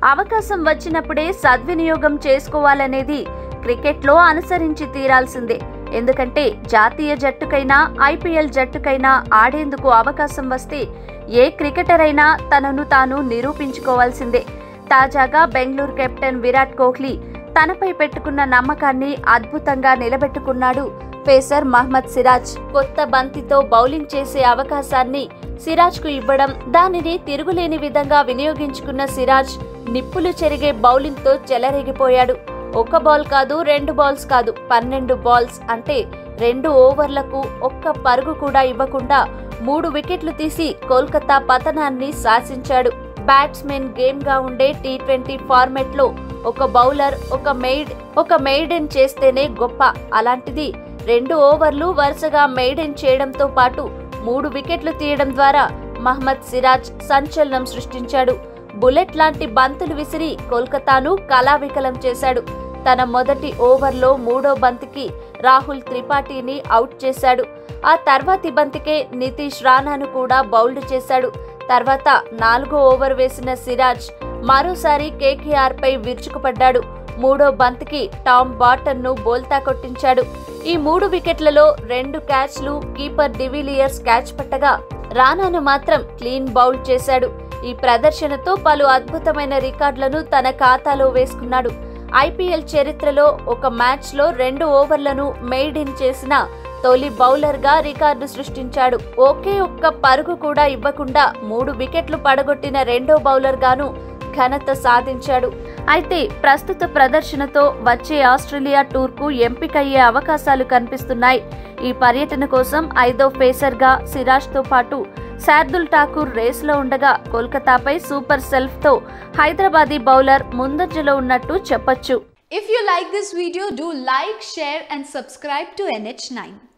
అవకాశం వచ్చినప్పుడే సద్వినియోగం చేసుకోవాలనేది క్రికెట్లో అనుసరించి తీరాల్సిందే ఎందుకంటే జాతీయ జట్టుకైనా ఐపీఎల్ జట్టుకైనా ఆడేందుకు అవకాశం వస్తే ఏ క్రికెటర్ అయినా తనను తాను నిరూపించుకోవాల్సిందే తాజాగా బెంగళూరు కెప్టెన్ విరాట్ కోహ్లీ తనపై పెట్టుకున్న నమ్మకాన్ని అద్భుతంగా నిలబెట్టుకున్నాడు పేసర్ మహ్మద్ సిరాజ్ కొత్త బంతితో బౌలింగ్ చేసే అవకాశాన్ని సిరాజ్ కు ఇవ్వడం దానిని తిరుగులేని విధంగా వినియోగించుకున్న సిరాజ్ నిప్పులు చెరిగే బౌలింగ్ తో చెలరేగిపోయాడు ఒక బాల్ కాదు రెండు బాల్స్ కాదు పన్నెండు బాల్స్ అంటే రెండు ఓవర్లకు ఒక్క పరుగు కూడా ఇవ్వకుండా మూడు వికెట్లు తీసి కోల్కతా పతనాన్ని శాసించాడు బ్యాట్స్మెన్ గేమ్ గా ఉండే టీ ట్వంటీ ఫార్మెట్ లో ఒక బౌలర్ ఒక మెయిడ్ ఒక మెయిడెన్ చేస్తేనే గొప్ప అలాంటిది రెండు ఓవర్లు వరుసగా మెయిడెన్ చేయడంతో పాటు మూడు వికెట్లు తీయడం ద్వారా మహ్మద్ సిరాజ్ సంచలనం సృష్టించాడు బుల్లెట్ లాంటి బంతులు విసిరి కోల్కతాను కళావికలం చేశాడు తన మొదటి ఓవర్లో మూడో బంతికి రాహుల్ త్రిపాఠిని అవుట్ చేశాడు ఆ తర్వాతి బంతికే నితీష్ రాణాను కూడా బౌల్డ్ చేశాడు తర్వాత నాలుగో ఓవర్ వేసిన సిరాజ్ మరోసారి కేకేఆర్ పై విరుచుకుపడ్డాడు మూడో బంతికి టామ్ బాటన్ ను బోల్తా కొట్టించాడు ఈ మూడు వికెట్లలో రెండు క్యాచ్లు కీపర్ డివిలియర్స్ క్యాచ్ పట్టగా రానాను మాత్రం క్లీన్ బౌల్ చేశాడు ఈ ప్రదర్శనతో పలు అద్భుతమైన రికార్డులను తన ఖాతాలో వేసుకున్నాడు ఐపీఎల్ చరిత్రలో ఒక మ్యాచ్లో రెండు ఓవర్లను మెయిడ్ ఇన్ చేసిన తొలి బౌలర్ గా రికార్డు సృష్టించాడు ఒకే ఒక్క పరుగు కూడా ఇవ్వకుండా మూడు వికెట్లు పడగొట్టిన రెండో బౌలర్ గాను ఘనత సాధించాడు అయితే ప్రస్తుత ప్రదర్శనతో వచ్చే ఆస్ట్రేలియా టూర్కు ఎంపికయ్యే అవకాశాలు కనిపిస్తున్నాయి ఈ పర్యటన కోసం ఐదో పేసర్గా సిరాజ్తో పాటు శార్దుల్ ఠాకూర్ రేసులో ఉండగా కోల్కతాపై సూపర్ సెల్ఫ్తో హైదరాబాదీ బౌలర్ ముందంజలో ఉన్నట్టు చెప్పొచ్చు If you like this video, do like, share and subscribe to NH9.